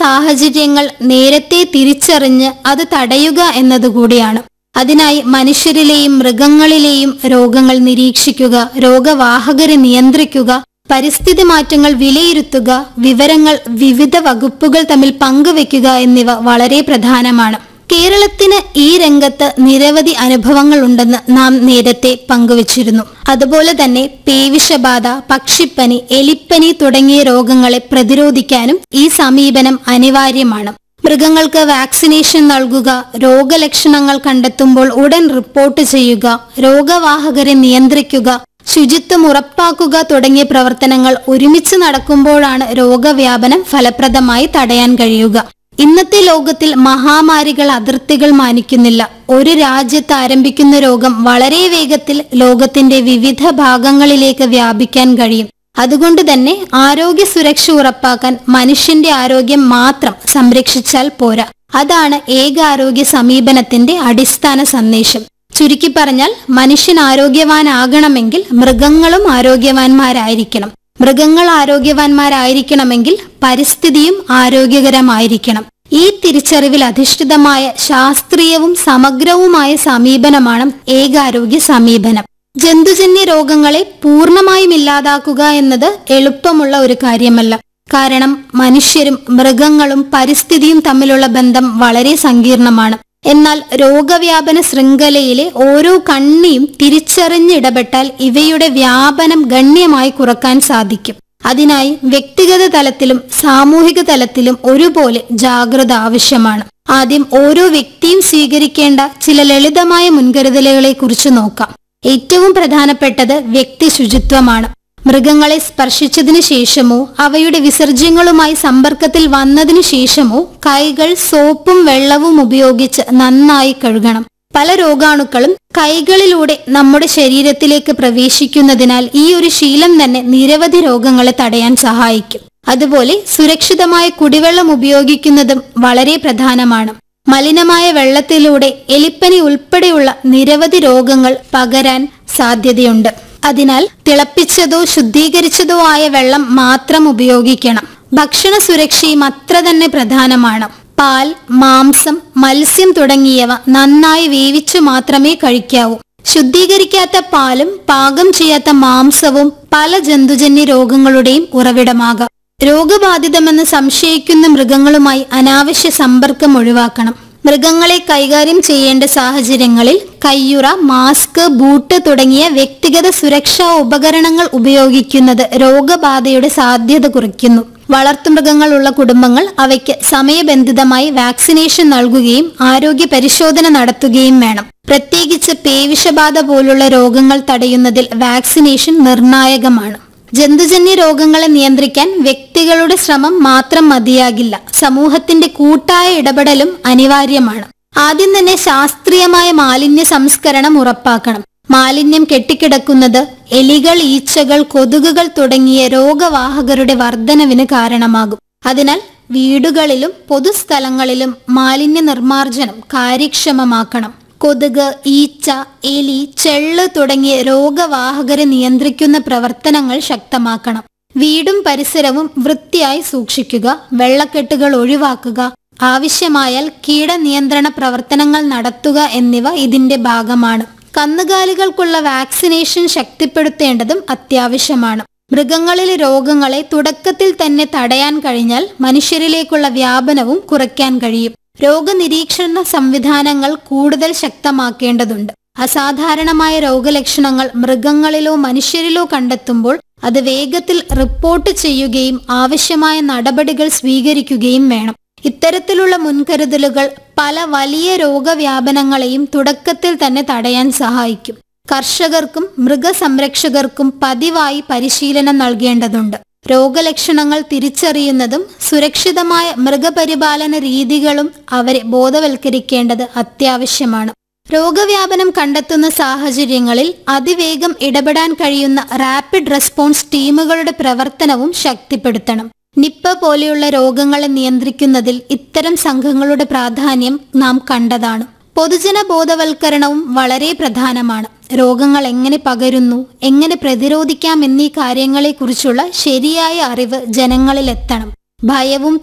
സാഹചര്യങ്ങൾ നേരത്തെ തിരിച്ചറിഞ്ഞ് അത് തടയുക എന്നതുകൂടിയാണ് അതിനായി മനുഷ്യരിലെയും മൃഗങ്ങളിലെയും രോഗങ്ങൾ നിരീക്ഷിക്കുക രോഗവാഹകരെ നിയന്ത്രിക്കുക പരിസ്ഥിതി മാറ്റങ്ങൾ വിലയിരുത്തുക വിവരങ്ങൾ വിവിധ വകുപ്പുകൾ തമ്മിൽ പങ്കുവെക്കുക എന്നിവ വളരെ പ്രധാനമാണ് കേരളത്തിന് ഈ രംഗത്ത് നിരവധി അനുഭവങ്ങൾ ഉണ്ടെന്ന് നാം നേരത്തെ പങ്കുവച്ചിരുന്നു അതുപോലെ തന്നെ പേവിഷബാധ പക്ഷിപ്പനി എലിപ്പനി തുടങ്ങിയ രോഗങ്ങളെ പ്രതിരോധിക്കാനും ഈ സമീപനം അനിവാര്യമാണ് മൃഗങ്ങൾക്ക് വാക്സിനേഷൻ നൽകുക രോഗലക്ഷണങ്ങൾ കണ്ടെത്തുമ്പോൾ ഉടൻ റിപ്പോർട്ട് ചെയ്യുക രോഗവാഹകരെ നിയന്ത്രിക്കുക ശുചിത്വം ഉറപ്പാക്കുക തുടങ്ങിയ പ്രവർത്തനങ്ങൾ ഒരുമിച്ച് നടക്കുമ്പോഴാണ് രോഗവ്യാപനം ഫലപ്രദമായി തടയാൻ കഴിയുക ഇന്നത്തെ ലോകത്തിൽ മഹാമാരികൾ അതിർത്തികൾ മാനിക്കുന്നില്ല ഒരു രാജ്യത്ത് ആരംഭിക്കുന്ന രോഗം വളരെ വേഗത്തിൽ ലോകത്തിന്റെ വിവിധ ഭാഗങ്ങളിലേക്ക് വ്യാപിക്കാൻ കഴിയും അതുകൊണ്ട് തന്നെ ആരോഗ്യ സുരക്ഷ ഉറപ്പാക്കാൻ മനുഷ്യന്റെ ആരോഗ്യം മാത്രം സംരക്ഷിച്ചാൽ പോരാ അതാണ് ഏകാരോഗ്യ സമീപനത്തിന്റെ അടിസ്ഥാന സന്ദേശം ചുരുക്കി പറഞ്ഞാൽ മനുഷ്യൻ ആരോഗ്യവാനാകണമെങ്കിൽ മൃഗങ്ങളും ആരോഗ്യവാന്മാരായിരിക്കണം മൃഗങ്ങൾ ആരോഗ്യവാന്മാരായിരിക്കണമെങ്കിൽ പരിസ്ഥിതിയും ആരോഗ്യകരമായിരിക്കണം ഈ തിരിച്ചറിവിൽ അധിഷ്ഠിതമായ ശാസ്ത്രീയവും സമഗ്രവുമായ സമീപനമാണ് ഏകാരോഗ്യ സമീപനം ജന്തുജന്യ രോഗങ്ങളെ പൂർണ്ണമായും ഇല്ലാതാക്കുക എന്നത് എളുപ്പമുള്ള ഒരു കാര്യമല്ല കാരണം മനുഷ്യരും മൃഗങ്ങളും പരിസ്ഥിതിയും തമ്മിലുള്ള ബന്ധം വളരെ സങ്കീർണമാണ് എന്നാൽ രോഗവ്യാപന ശൃംഖലയിലെ ഓരോ കണ്ണിയും തിരിച്ചറിഞ്ഞിടപെട്ടാൽ ഇവയുടെ വ്യാപനം ഗണ്യമായി കുറക്കാൻ സാധിക്കും അതിനായി വ്യക്തിഗത തലത്തിലും സാമൂഹിക തലത്തിലും ഒരുപോലെ ജാഗ്രത ആവശ്യമാണ് ആദ്യം ഓരോ വ്യക്തിയും സ്വീകരിക്കേണ്ട ചില ലളിതമായ മുൻകരുതലുകളെ കുറിച്ച് നോക്കാം ഏറ്റവും പ്രധാനപ്പെട്ടത് വ്യക്തി ശുചിത്വമാണ് മൃഗങ്ങളെ സ്പർശിച്ചതിനു ശേഷമോ അവയുടെ വിസർജ്യങ്ങളുമായി സമ്പർക്കത്തിൽ വന്നതിനു ശേഷമോ കൈകൾ സോപ്പും വെള്ളവും ഉപയോഗിച്ച് നന്നായി കഴുകണം പല രോഗാണുക്കളും കൈകളിലൂടെ നമ്മുടെ ശരീരത്തിലേക്ക് പ്രവേശിക്കുന്നതിനാൽ ഈ ഒരു ശീലം തന്നെ നിരവധി രോഗങ്ങളെ തടയാൻ സഹായിക്കും അതുപോലെ സുരക്ഷിതമായ കുടിവെള്ളം ഉപയോഗിക്കുന്നതും വളരെ പ്രധാനമാണ് മലിനമായ വെള്ളത്തിലൂടെ എലിപ്പനി ഉൾപ്പെടെയുള്ള നിരവധി രോഗങ്ങൾ പകരാൻ സാധ്യതയുണ്ട് അതിനാൽ തിളപ്പിച്ചതോ ശുദ്ധീകരിച്ചതോ ആയ വെള്ളം മാത്രം ഉപയോഗിക്കണം ഭക്ഷണ സുരക്ഷയും അത്ര തന്നെ പ്രധാനമാണ് പാൽ മാംസം മത്സ്യം തുടങ്ങിയവ നന്നായി വേവിച്ചു മാത്രമേ കഴിക്കാവൂ ശുദ്ധീകരിക്കാത്ത പാലും പാകം ചെയ്യാത്ത മാംസവും പല ജന്തുജന്യ രോഗങ്ങളുടെയും ഉറവിടമാകാം രോഗബാധിതമെന്ന് സംശയിക്കുന്ന മൃഗങ്ങളുമായി അനാവശ്യ സമ്പർക്കം ഒഴിവാക്കണം മൃഗങ്ങളെ കൈകാര്യം ചെയ്യേണ്ട സാഹചര്യങ്ങളിൽ കയ്യുറ മാസ്ക് ബൂട്ട് തുടങ്ങിയ വ്യക്തിഗത സുരക്ഷാ ഉപകരണങ്ങൾ ഉപയോഗിക്കുന്നത് രോഗബാധയുടെ സാധ്യത കുറയ്ക്കുന്നു വളർത്തുമൃഗങ്ങളുള്ള കുടുംബങ്ങൾ അവയ്ക്ക് സമയബന്ധിതമായി വാക്സിനേഷൻ നൽകുകയും ആരോഗ്യ പരിശോധന നടത്തുകയും വേണം പ്രത്യേകിച്ച് പേവിഷബാധ പോലുള്ള രോഗങ്ങൾ തടയുന്നതിൽ വാക്സിനേഷൻ നിർണായകമാണ് ജന്തുജന്യ രോഗങ്ങളെ നിയന്ത്രിക്കാൻ വ്യക്തികളുടെ ശ്രമം മാത്രം മതിയാകില്ല സമൂഹത്തിന്റെ കൂട്ടായ ഇടപെടലും അനിവാര്യമാണ് ആദ്യം തന്നെ ശാസ്ത്രീയമായ മാലിന്യ സംസ്കരണം ഉറപ്പാക്കണം മാലിന്യം കെട്ടിക്കിടക്കുന്നത് എലികൾ ഈച്ചകൾ കൊതുകുകൾ തുടങ്ങിയ രോഗവാഹകരുടെ വർധനവിന് കാരണമാകും അതിനാൽ വീടുകളിലും പൊതുസ്ഥലങ്ങളിലും മാലിന്യ നിർമ്മാർജ്ജനം കാര്യക്ഷമമാക്കണം കൊതുക് ഈച്ച എലി ചെള്ള് തുടങ്ങിയ രോഗവാഹകരെ നിയന്ത്രിക്കുന്ന പ്രവർത്തനങ്ങൾ ശക്തമാക്കണം വീടും പരിസരവും വൃത്തിയായി സൂക്ഷിക്കുക വെള്ളക്കെട്ടുകൾ ഒഴിവാക്കുക ആവശ്യമായാൽ കീടനിയന്ത്രണ പ്രവർത്തനങ്ങൾ നടത്തുക എന്നിവ ഇതിന്റെ ഭാഗമാണ് കന്നുകാലികൾക്കുള്ള വാക്സിനേഷൻ ശക്തിപ്പെടുത്തേണ്ടതും അത്യാവശ്യമാണ് മൃഗങ്ങളിലെ രോഗങ്ങളെ തുടക്കത്തിൽ തന്നെ തടയാൻ കഴിഞ്ഞാൽ മനുഷ്യരിലേക്കുള്ള വ്യാപനവും കുറയ്ക്കാൻ കഴിയും രോഗനിരീക്ഷണ സംവിധാനങ്ങൾ കൂടുതൽ ശക്തമാക്കേണ്ടതുണ്ട് അസാധാരണമായ രോഗലക്ഷണങ്ങൾ മൃഗങ്ങളിലോ മനുഷ്യരിലോ കണ്ടെത്തുമ്പോൾ അത് വേഗത്തിൽ റിപ്പോർട്ട് ചെയ്യുകയും ആവശ്യമായ നടപടികൾ സ്വീകരിക്കുകയും വേണം ഇത്തരത്തിലുള്ള മുൻകരുതലുകൾ പല വലിയ രോഗവ്യാപനങ്ങളെയും തുടക്കത്തിൽ തന്നെ തടയാൻ സഹായിക്കും കർഷകർക്കും മൃഗസംരക്ഷകർക്കും പതിവായി പരിശീലനം നൽകേണ്ടതുണ്ട് രോഗലക്ഷണങ്ങൾ തിരിച്ചറിയുന്നതും സുരക്ഷിതമായ മൃഗപരിപാലന രീതികളും അവരെ ബോധവൽക്കരിക്കേണ്ടത് അത്യാവശ്യമാണ് രോഗവ്യാപനം കണ്ടെത്തുന്ന സാഹചര്യങ്ങളിൽ അതിവേഗം ഇടപെടാൻ കഴിയുന്ന റാപ്പിഡ് റെസ്പോൺസ് ടീമുകളുടെ പ്രവർത്തനവും ശക്തിപ്പെടുത്തണം നിപ്പ പോലെയുള്ള രോഗങ്ങളെ നിയന്ത്രിക്കുന്നതിൽ ഇത്തരം സംഘങ്ങളുടെ പ്രാധാന്യം നാം കണ്ടതാണ് പൊതുജന ബോധവൽക്കരണവും വളരെ പ്രധാനമാണ് രോഗങ്ങൾ എങ്ങനെ പകരുന്നു എങ്ങനെ പ്രതിരോധിക്കാം എന്നീ കാര്യങ്ങളെക്കുറിച്ചുള്ള ശരിയായ അറിവ് ജനങ്ങളിലെത്തണം ഭയവും